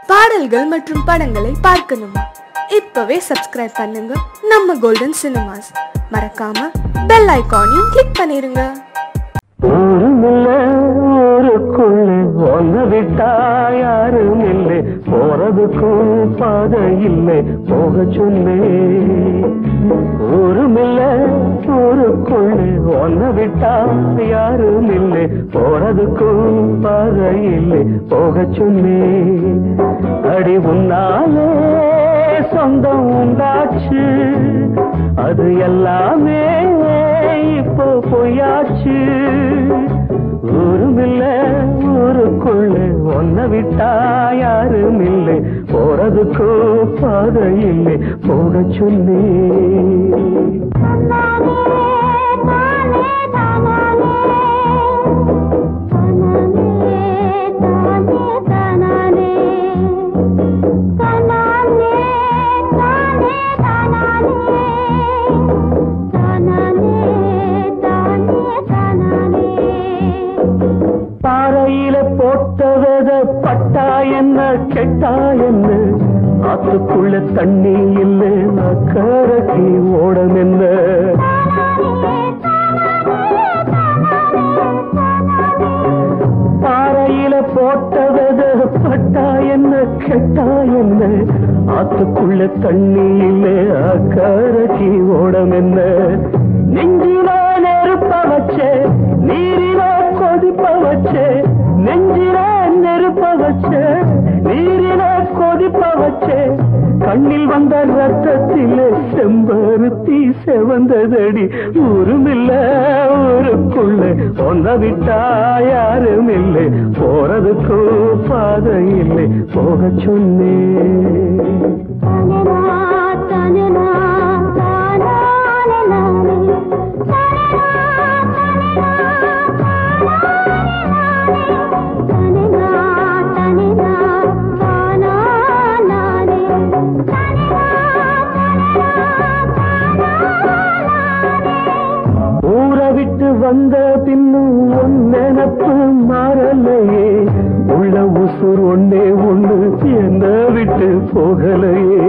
பாடல்கள் மற்றும் படங்களை பார்க்கணுமா இப்பவே சப்ஸ்கிரைப் பண்ணுங்க நம்ம கோல்டன் சினிமாஸ் மறக்காம பெல் ஐகானையும் கிளிக் பண்ணிருங்க ஊருமில்ல ஊருக்குள்ள ஒன்ன விட்டா யாரும் இல்லை போறதுக்கும் பாதை இல்லை போக சொன்னே ஊருமில்ல ஊருக்குள்ள ஒன்ன விட்டா யாரும் இல்லை போறதுக்கும் பாதை இல்லை போக சொன்னே அடி உன்னாலே சொந்தம் உண்டாச்சு அது எல்லாமே இப்போ பொய்யாச்சு ஊருமில்ல ஊருக்குள்ள ஒன்ன விட்டா யாரும் இல்லை போறதுக்கோ பாதை இல்லை போக சொல்லி பாறையில போட்ட வித பட்டா என்ன கெட்டா என்ன ஆத்துக்குள்ள தண்ணி இல்லை அக்கறைக்கு ஓடம் என்ன பாறையில போட்ட வித பட்டா என்ன கெட்டா என்ன ஆத்துக்குள்ள தண்ணி இல்லை அக்கறைக்கு ஓடம் என்ன நெஞ்சில நெருப்ப வச்சே நீரில கொதிப்ப வச்சே நெஞ்சில நெருப்ப வச்சே நீரில கொதிப்ப வச்சே கண்ணில் வந்த ரத்தத்தில செம்பருத்தி செவந்ததடி ஊருமில்ல ஊருக்குள்ள ஒன்ன விட்டா யாரும் இல்லை போறதுக்கு பாதை இல்லை போக சொன்னே ஊரை விட்டு வந்த பின்னும் உன் நினப்பு மாறலையே உள்ள உசுர் ஒன்னே ஒண்ணு என்ன விட்டு போகலையே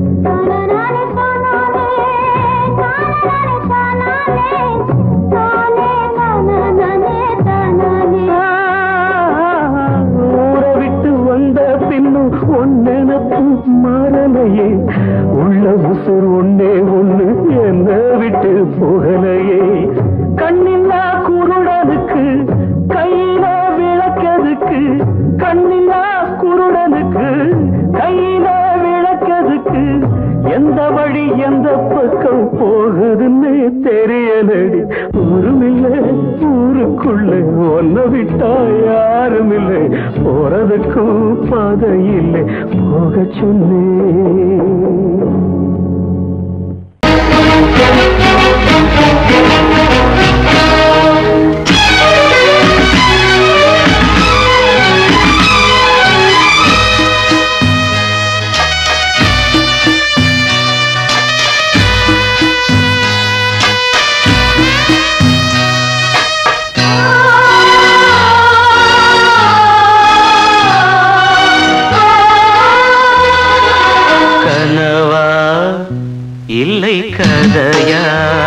ஊரை விட்டு வந்த பின்னும் உன் நினப்பு மாறலையே உள்ள உசுர் ஒன்னே ஒண்ணு என்ன விட்டு போகலையே கண்ணில்லா குருடனுக்கு கையில விளக்கதுக்கு கண்ணில்லா குருடனுக்கு கையில விளக்கதுக்கு எந்த வழி எந்த பக்கம் போகுதுன்னு தெரியலடி ஊருமில்ல ஊருக்குள்ள ஒன்ன விட்டா யாரும் இல்லை போறதுக்கும் பாதை இல்லை போக சொன்னேன் கனவா இல்லை கதையா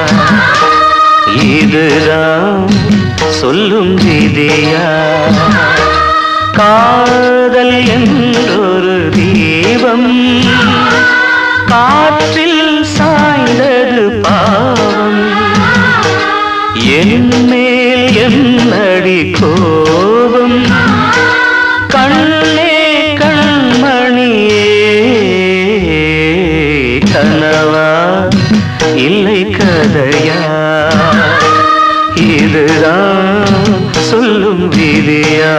இதுதான் சொல்லும் விதியா காதல் என்றொரு தீபம் காற்றில் சாய்ந்தது பாவம் என் மேல் என்னடி கோபம் கண்ணே கண்மணியே கனவா இல்லை கதையா இதுதான் சொல்லும் விதியா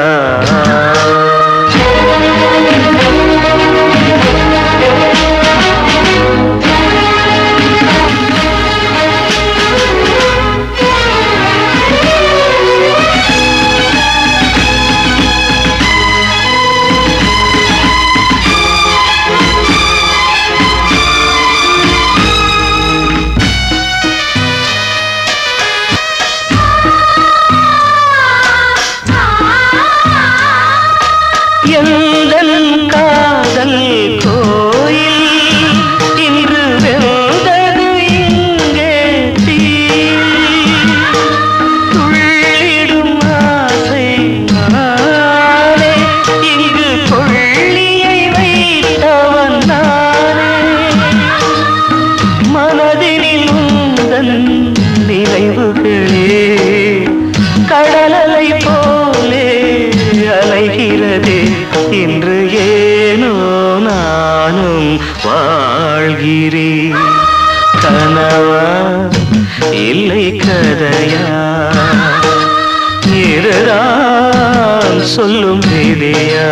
Ah உயிரே கனவா இல்லை கதையா இதுதான் சொல்லும் விதியா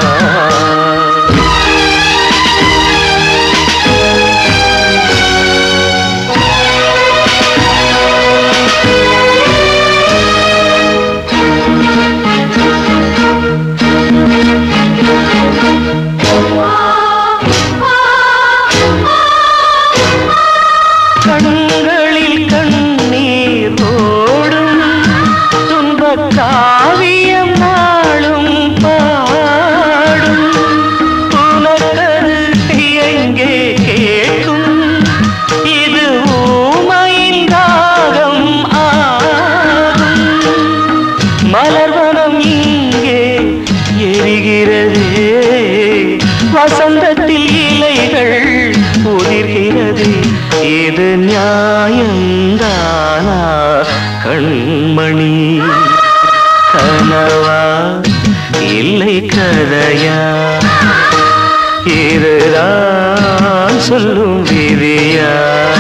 கண்களில் கண்ணீர் ஓடும் துன்பக் காவியம் நாளும் பாடும் உனக்கது எங்கே கேட்கும் இது ஊமையின் ராகம் ஆகும் மலர்வனம் இங்கே எரிகிறதே வசந்தத்தில் இலைகள் உதிர்கிறது இது நியாயந்தானா கண்மணி கனவா இல்லை கதையா இதுதான் சொல்லும் விதியா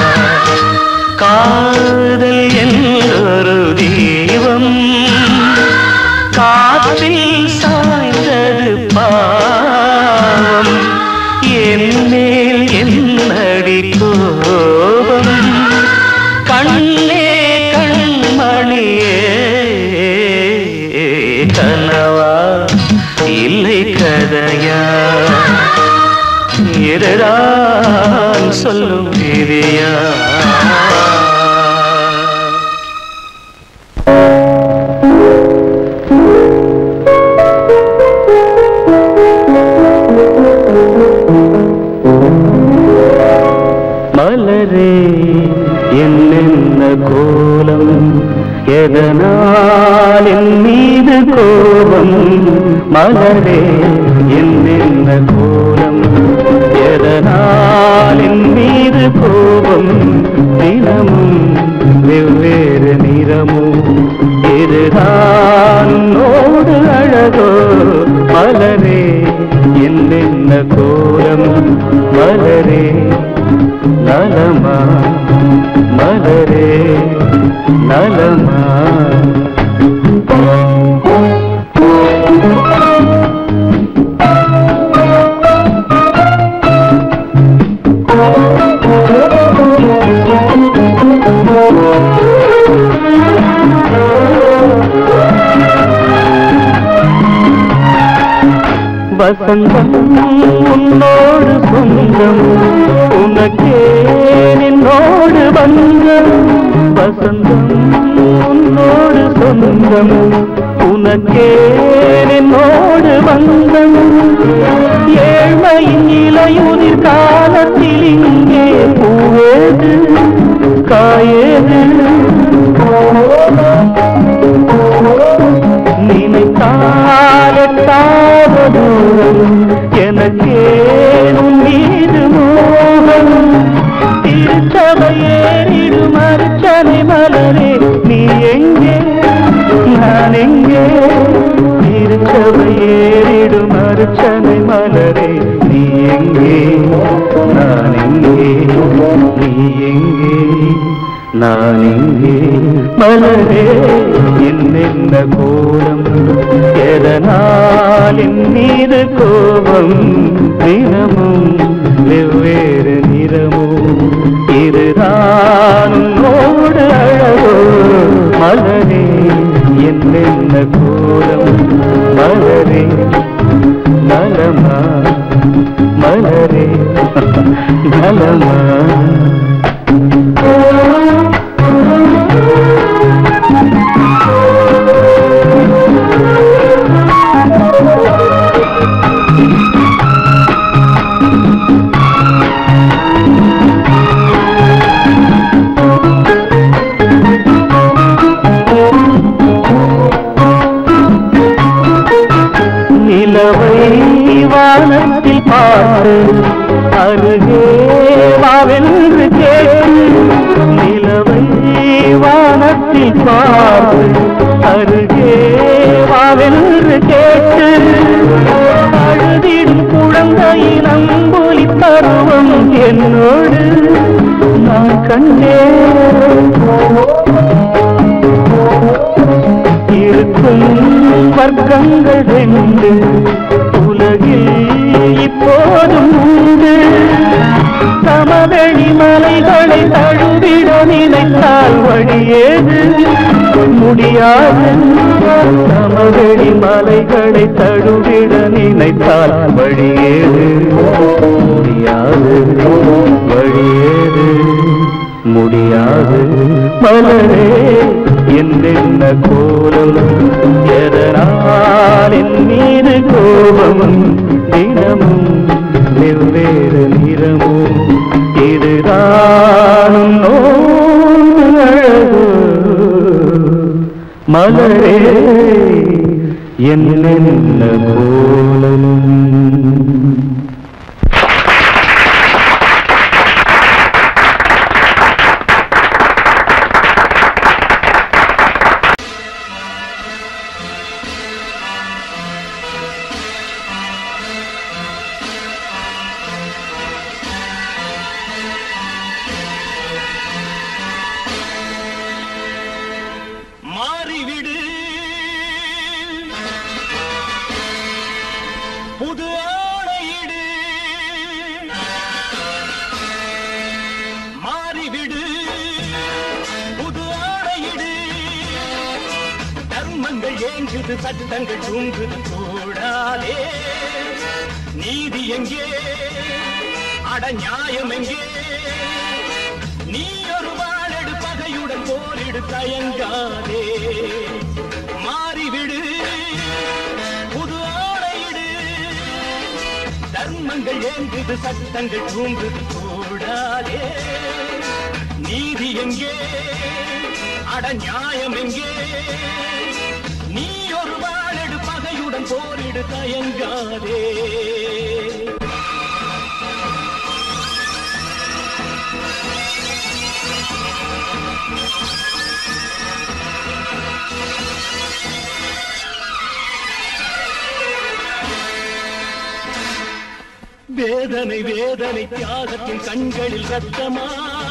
காதல் என்றொரு தீபம் காற்றில் சாய்ந்தது பாவம் என் மேல் என்னடி கோபம் கண்ணே கண்மணியே கனவா இல்லை கதையா இதுதான் சொல்லும் விதியா மலரே என்னென்ன கோலம் எதனால் என் மீது கோபம் மலரே என்னென்ன கோலம் எதனால் என் மீது கோபம் தினமும் வெவ்வேறு நிறமும் இதுதான் நோடு அழகோ மலரே என்னென்ன கோலம் மலரே நலமா மலரே நலமா வசந்தம் உன்னோடு சொந்தம் உனக்கே நின்னோடு பந்தம் வசந்தம் உன்னோடு சொந்தம் உனக்கே நின்னோடு பந்தம் ஏழ்மையின் இலையுதிர் காலத்தில் இங்கே பூவேது காயேது நினைத்தாலெட்டாத தூரம் எனக்கேனும் மீது மோகம் திருச்சபையேறிடும் அர்ச்சனை மலரே நீ எங்கே நான் எங்கே திருச்சபையேறிடும் அர்ச்சனை மலரே நீ எங்கே நான் எங்கே நீ எங்கே நான் எங்கே மலரே என்னென்ன கோலம் எதனால் என் மீது கோபம் தினமும் வெவ்வேறு நிறமும் இதுதான் உன்னோடு அழகோ மலரே என்னென்ன கோலம் மலரே நலமா மலரே நலமா நிலவை வானத்தில் பார்த்து அருகே வாவென்று கேட்டு நிலவை வானத்தில் பார்த்து அருகே வாவென்று கேட்டு அழுதிடும் குழந்தையின் அம்பொலி பருவம் என்னோடு கண்ணே இருக்கும் வர்க்கங்கள் ரெண்டு உலகில் இப்போதும் உண்டு சமவெளி மலைகளை தழுவிட நினைத்தால் வழியேது முடியாது சமவெளி மலைகளை தழுவிட நினைத்தால் வழியேது முடியாது வழியேது முடியாது மலரே என்னென்ன கோலம் எதனால் என் மீது கோபம் தினமும் வெவ்வேறு நிறமும் இதுதான் உன்னோடு அழகு மலரே என்னென்ன கோலம் மாறிவிடு புது ஆடையிடு மாறிவிடு புது ஆடையிடு தர்மங்கள் ஏங்குது சட்டங்கள் தூங்குது கூடாதே நீதி எங்கே அட நியாயம் எங்கே நீ ஒரு வாழெடு பகையுடன் போரிடு தயங்காதே மாறிவிடு புது ஆடையிடு தர்மங்கள் ஏங்குது சட்டங்கள் தூங்குது கூடாதே நீதி எங்கே அட நியாயம் எங்கே நீ ஒரு வாழெடு பகையுடன் போரிடு தயங்காதே வேதனை வேதனை தியாகத்தின் கண்களில் ரத்தமா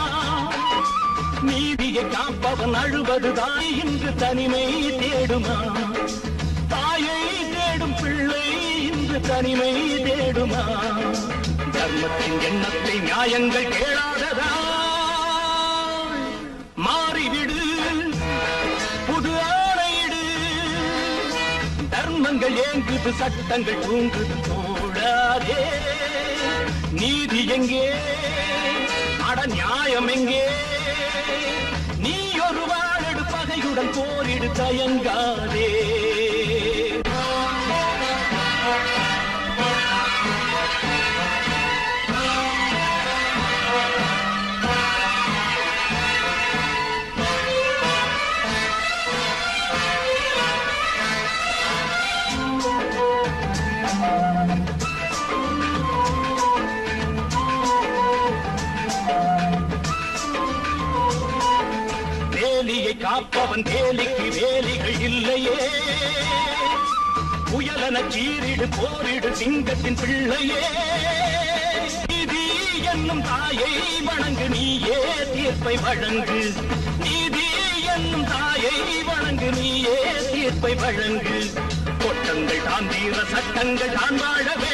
நீதியை காப்பவன் அழுவது தாய் இன்று தனிமை தேடுமா தாயை தேடும் பிள்ளை இன்று தனிமை தேடுமா தர்மத்தின் எண்ணத்தை நியாயங்கள் கேளாததா மாறிவிடு புது ஆணையிடு தர்மங்கள் ஏங்குது சட்டங்கள் தூங்குது கூடாதே நீதி எங்கே அட நியாயம் எங்கே நீ ஒரு வாழெடு பகையுடன் போரிடு தயங்காதே வேலியை காப்பவன் வேலிக்கு வேலிகள் இல்லையே புயலன சீரிடு போரிடு சிங்கத்தின் பிள்ளையே நீதி என்னும் தாயை வணங்கு நீயே தீர்ப்பை வழங்கு நீதி என்னும் தாயை வணங்கு நீயே தீர்ப்பை வழங்கு கொட்டங்கள் தான் தீர சட்டங்கள் தான் வாழவே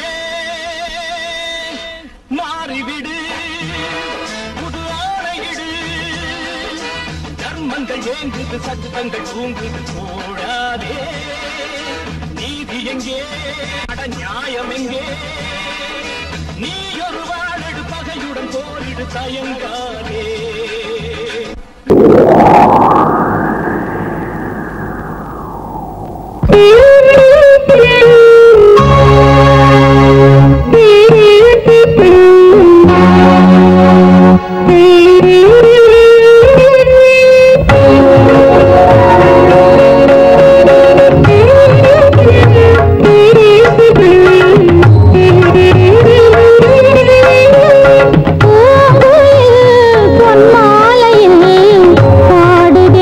மாறிவிடு புது ஆணையிடு தர்மங்கள் ஏங்குது சட்டங்கள் தூங்குது கூடாதே நீதி எங்கே அட நியாயம் எங்கே நீ ஒரு வாழெடு பகையுடன் போரிடு தயங்காதே பொன்மாலையில் பாடுது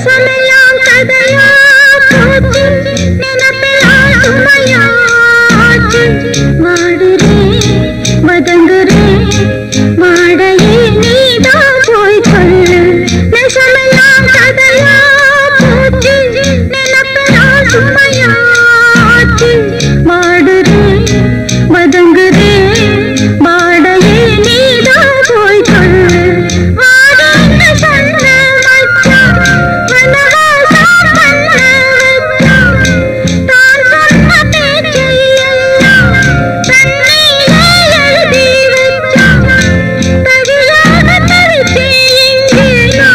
நெசமெல்லாம் கதையா போச்சு நினைப்பெல்லாம் சுமையாச்சு வாடுறேன் வதங்குறேன் வாடையே நீதான் போய் சொல்லு நெசமெல்லாம் கதையா போச்சு நினைப்பெல்லாம் சுமையாச்சு வாடுறேன் வதங்குறேன் வாடையே நீதான் போய் சொல்லு வாடன்னு சொன்ன மச்சான் வனவாசம் பண்ண வச்சான் தான் சொன்ன பேச்சை எல்லாம் தண்ணியிலே எழுதி வச்சான் தவியாக தவிச்சே இங்கே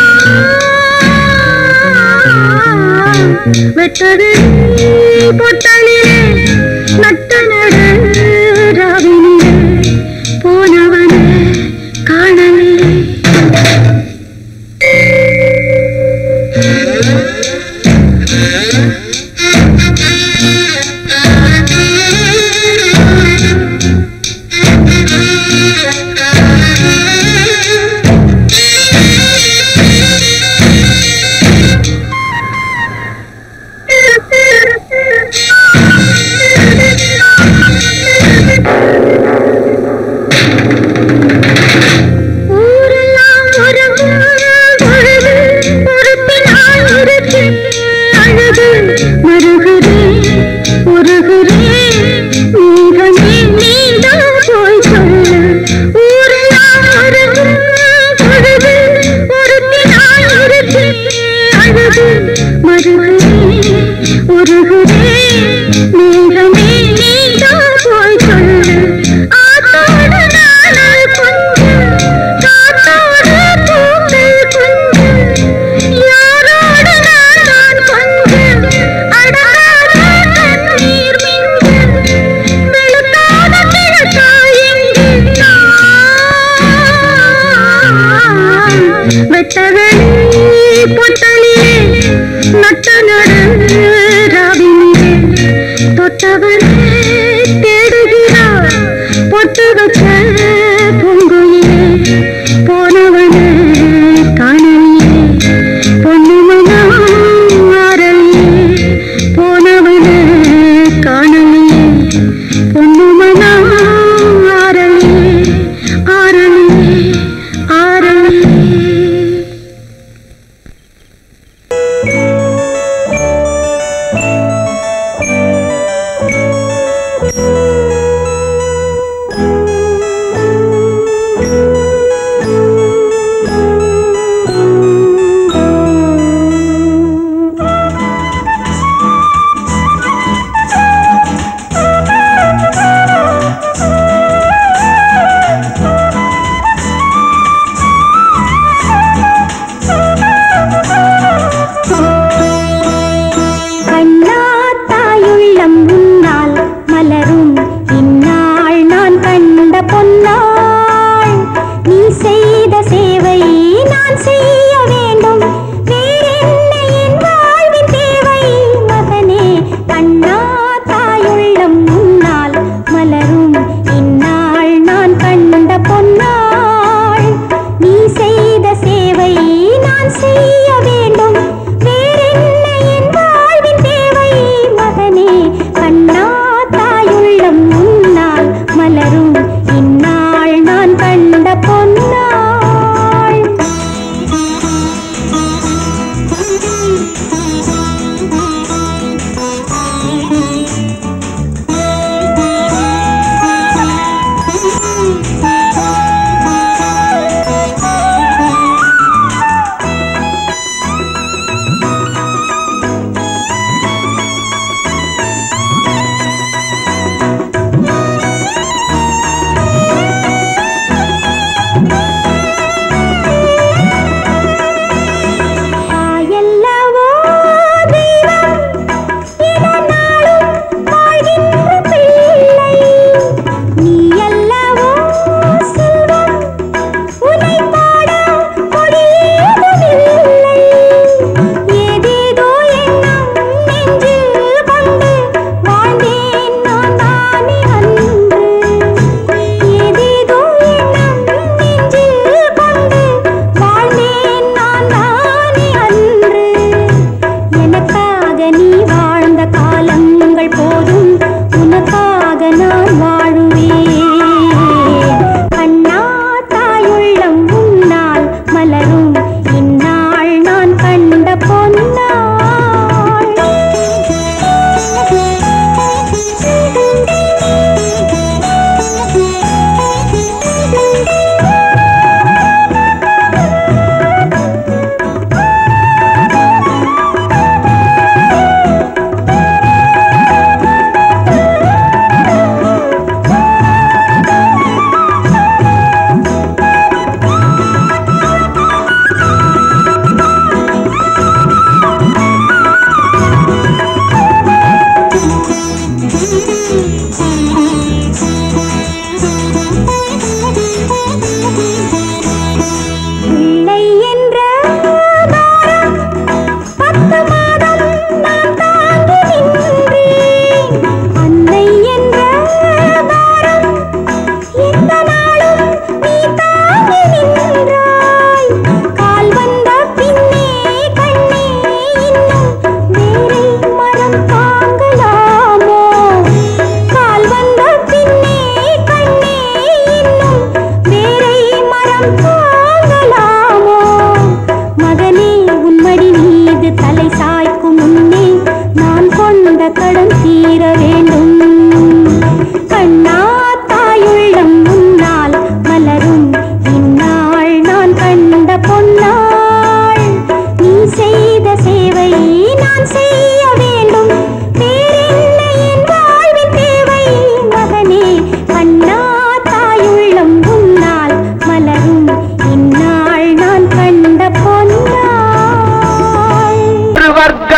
நான் வெட்டது பொட்டலிலே நட்ட நடு ராவினிலே போனவனே காணலே ஊரெல்லாம் உறங்கும் பொழுது பொறுப்பினால் இருக்கு அழகு மருகுறேன் உருகுறேன் மேகமே நீதான் போய் சொல்லு ஊரெல்லாம் உறங்கும் பொழுது பொறுப்பினால் இருக்கு அழகு மருகுறேன் உருகுறேன் மேகமே நீதான் போய் சொல்லு ஆத்தோடு நானல் கொஞ்சம் காத்தோடு பூக்கள் கொஞ்சம் யாரோடு நான் தான் கொஞ்சம் அடங்காத கண்ணீர் மிஞ்சம் வெளுக்காத கிழக்கா எங்கே நான் வெட்டவெளி பொட்டலிலே நட்ட நடு ராவினிலே தொட்டவனே தேடுகிறார் பொட்டு வச்ச பூங்குயிலே போனவனே காணலியே பொன்னுமனா ஆரலியே போனவனே காணலியே பொன்னுமனா ஆரலியே ஆரலியே ஆரலியே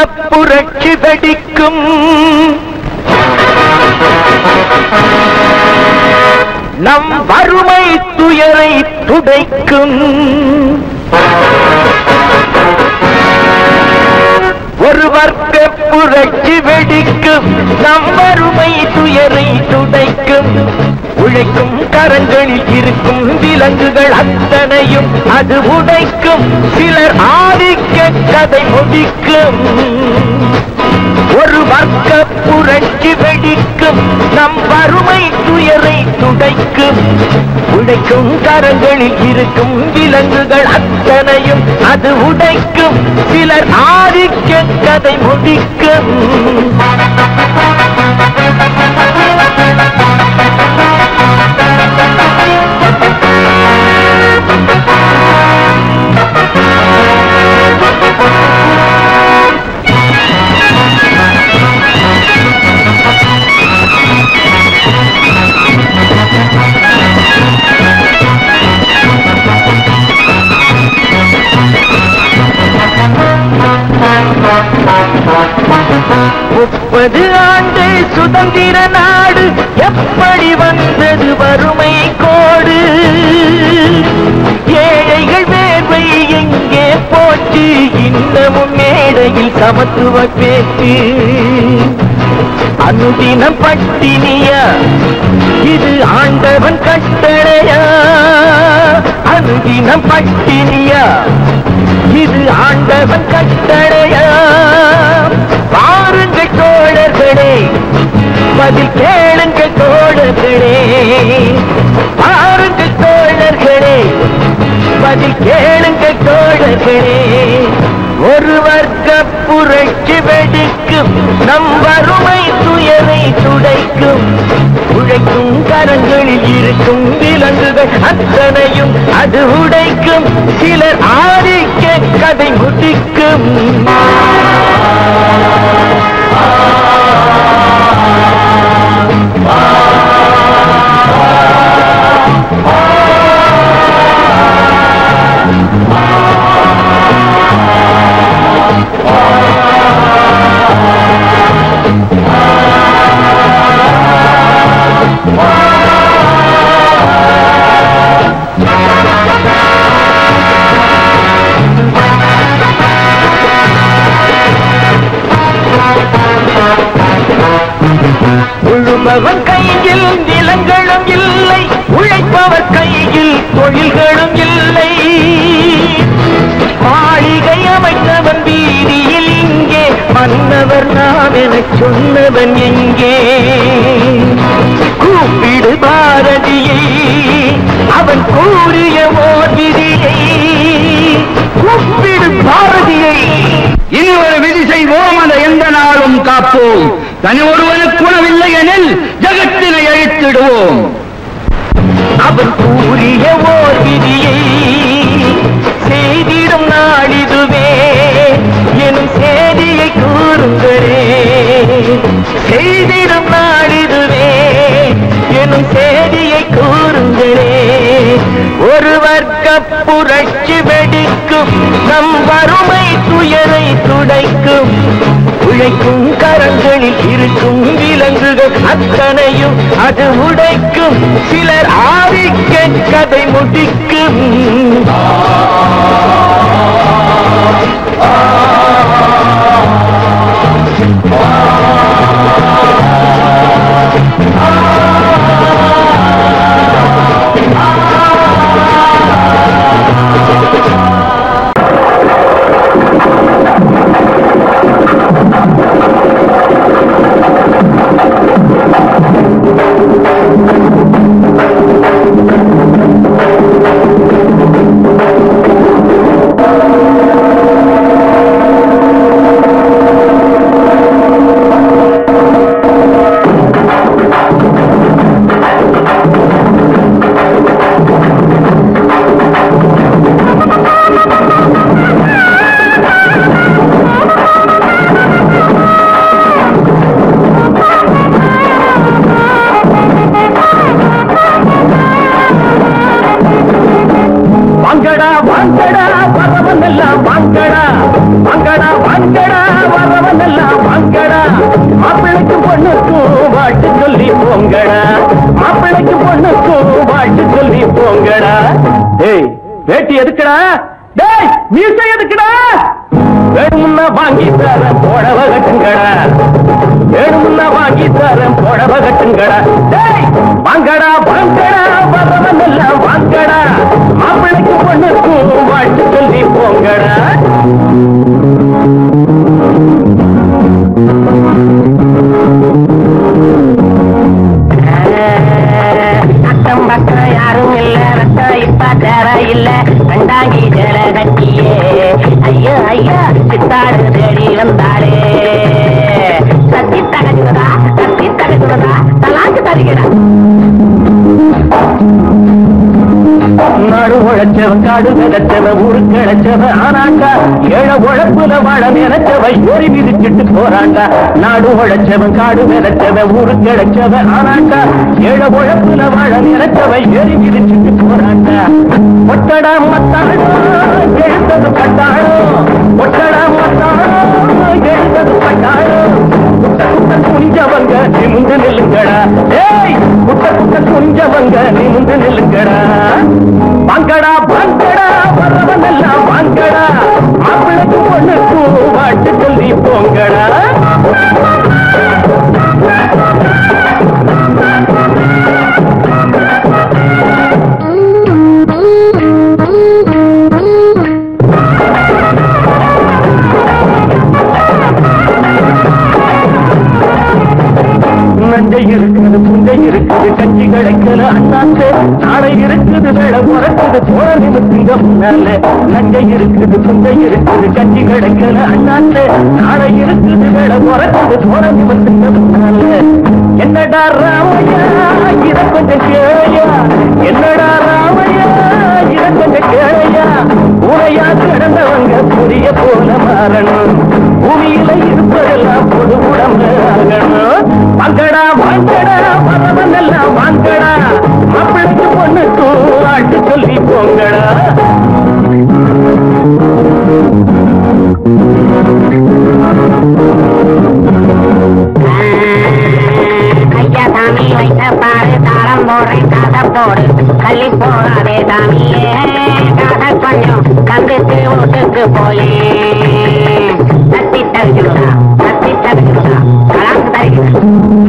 புரட்சி வெடிக்கும் நம் வறுமை துயரை துடைக்கும் ஒரு வர்க்க புரட்சி வெடிக்கும் நம் வறுமை துயரை துடைக்கும் உழைக்கும் கரங்களில் இருக்கும் விலங்குகள் அத்தனையும் அது உடைக்கும் சிலர் ஆதிக்க கதை முடிக்கும் ஒரு வர்க்க புரட்சி வெடிக்கும் நம் வறுமை துயரை துடைக்கும் உடைக்கும் கரங்களில் இருக்கும் விலங்குகள் அத்தனையும் அது உடைக்கும் சிலர் ஆதிக்க கதை முடிக்கும் முப்பது ஆண்டு சுதந்திர நாடு எப்படி வந்தது வறுமை கோடு ஏழைகள் வேர்வை எங்கே போச்சு இன்னமும் மேடையில் சமத்துவ பேச்சு அனுதினம் பட்டினியா இது ஆண்டவன் கட்டளையா அனுதினம் பட்டினியா இது ஆண்டவன் கட்டளையா பாருங்கள் தோழர்களே பதில் கேளுங்கள் தோழர்களே பாருங்கள் தோழர்களே பதில் கேளுங்கள் தோழர்களே ஒரு வர்க்க புரட்சி வெடிக்கும் நம் வறுமை துயரை துடைக்கும் உழைக்கும் கரங்களில் இருக்கும் விலங்குகள் அத்தனையும் அது உடைக்கும் சிலர் ஆதிக்க கதை முடிக்கும் உழுபவன் கையில் நிலங்களும் இல்லை உழைப்பவர் கையில் தொழில்களும் இல்லை மாளிகை அமைத்தவன் வீதியில் இங்கே மன்னவர் நாம் எனச் சொன்னவன் எங்கே கூப்பிடு பாரதியை அவன் கூறிய ஓர் விதியை கூப்பிடு பாரதியை இனி ஒரு விதி செய்வோம் அதை எந்த நாளும் காப்போம் தனி ஒருவனுக்கு உணவில்லை எனில் ஜகத்தினை அழித்திடுவோம் அவன் கூறிய ஓர் விதியை செய்திடும் நாளிதுவே எனும் செய்தியை கூறுங்களே செய்திடும் நாளிதுவே எனும் செய்தியை கூறுங்களே ஒரு வர்க்க புரட்சி வெடிக்கும் நம் வறுமை துயரை துடைக்கும் உழைக்கும் கரங்களில் இருக்கும் விலங்குகள் அத்தனையும் அது உடைக்கும் சிலர் ஆதிக்க கதை முடிக்கும் வாங்கடா வரவன் எல்லாம் வாங்கடா மாப்பிள்ளைக்கு பொண்ணுக்கும் வாழ்த்து சொல்லி போங்கடா மாப்பிள்ளைக்கு பொண்ணுக்கும் வாழ்த்து சொல்லி போங்கடா டேய் வேட்டி எதுக்குடா டேய் மீசை எதுக்குடா வேணும்னா வாங்கி தரேன் போடவ கட்டுங்கடா வேணும்னா வாங்கி தரேன் போடவ கட்டுங்கடா டேய் வாங்கடா வாங்கடா வரவன் எல்லாம் வாங்கடா மாப்பிள்ளைக்கு பொண்ணுக்கும் வாழ்த்து சொல்லி போங்கடா அக்கம் பக்கம் யாரும் இல்ல ரத்தம் இப்ப தேவை இல்ல கண்டாங்கி ஜல கட்டியே ஐயோ ஐயோ சித்தாடு தேடி வந்தாளே கத்தி தகச்சுதா கத்தி தகச்சுதா தலாக்கு தருகிறா நாடு உழைச்சவன் காடு விதைச்சவன் ஊரு கிழச்சவன் ஆனாண்டா ஏழ உழைப்புல வாழ நினைச்சவன் ஏறி மிதிச்சிட்டு போறாண்டா நாடு உழைச்சவன் காடு விதைச்சவன் ஊரு கிழச்சவன் ஆனாண்டா ஏழ உழைப்புல வாழ நினைச்சவன் ஏறி மிதிச்சிட்டு போறாண்டா ஒட்டடா மத்தாடோ எழுந்தது கட்டாடோ ஒட்டடா மத்தாடோ எழுந்தது கட்டாடோ குட்ட குட்ட குனிஞ்சவங்க நிமிந்து நில்லுங்கடா ஏய் குட்ட குட்ட குனிஞ்சவங்க நிமிந்து நில்லுங்கடா வாங்கடா வாங்கடா வரவன் எல்லாம் வாங்கடா மாப்பிளைக்கு பொண்ணுக்கு வாட்டு சொல்லி போங்கடா நஞ்சை இருக்குது புஞ்சை இருக்குது கஞ்சி கிடைக்கல அண்ணாத்து நாளை இருக்குது வேலை உறக்குது போற நிமித்துங்க முன்னால நஞ்சை இருக்குது புஞ்சை இருக்குது கஞ்சி கிடைக்கல அண்ணாத்து நாளை இருக்குது வேலை உறக்குது போற நிமித்துங்க முன்னால என்னடா ராமையா இத கொஞ்சம் கேளையா என்னடா ராமையா இத கொஞ்சம் கேளையா உரையா கிடந்தவங்க புரிய போல மாறணும் பூமியில இருப்பதெல்லாம் பொது உடம்பு ஆகணும் வாங்கடா வாங்கடா வரவன் எல்லாம் வாங்கடா மாப்பிள்ளைக்கு பொண்ணுக்கு ஆட்டு சொல்லி போங்கடா ஐயா சாமி வைத்த பாரு தாளம் போடுறேன் காதை போடு கள்ளி போகாதே சாமியே காதை கொஞ்சம் கந்துட்டு வீட்டுக்கு போயே தத்தி தருகிறா தத்தி தருகிறா கலாக்கு தருகிறா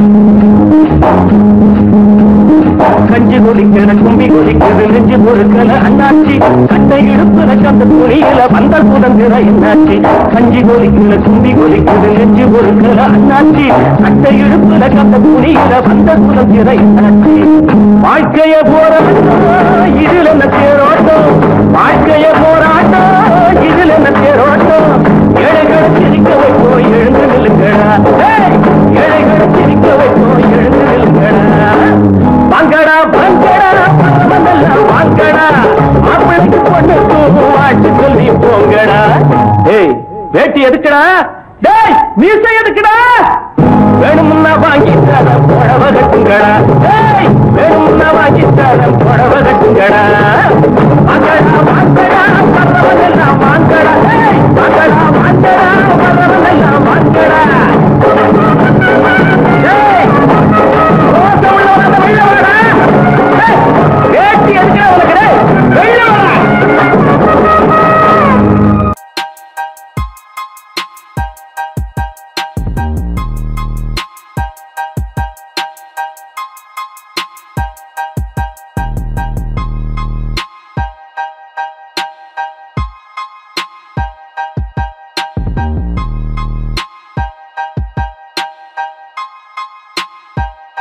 கஞ்சி கொதிக்கிற கும்பி கொதிக்கிறது நெஞ்சு பொறுக்கல அண்ணாச்சி கட்டை இடுப்புல கந்த துணியில வந்தல் புதங்குற என்னாச்சி கஞ்சி கொதிக்கிற கும்பி கொதிக்கிறது நெஞ்சு பொறுக்கல அண்ணாச்சி கட்டை இடுப்புல கந்த துணியில வந்தல் புதங்குற என்னாச்சி வாழ்க்கைய போராட்டம் இதில் என்ன தேரோட்டம் வாழ்க்கைய போராட்டம் இதில் என்ன தேரோட்டம் ஏழைகளை சிரிக்க வைப்போம் எழுந்து நில்லுங்கடா ஏய், ஏழைகளை சிரிக்க வைப்போம் எழுந்து நில்லுங்கடா வாங்கடா வாங்கடா பரவமெல்லாம் வாங்கடா மாப்பிளைக்கு பொண்ணுக்கு வாட்டு சொல்லி போங்கடா ஏய் வேட்டி எதுக்குடா டேய் மீசை எதுக்குடா வேணுமுன்னா வாங்கி தரேன் புடவ கட்டுங்கடா டேய் வேணுமுன்னா வாங்கி தரேன் புடவ கட்டுங்கடா வாங்கடா வாங்கடா பரவமெல்லாம் வாங்கடா ஏய் வாங்கடா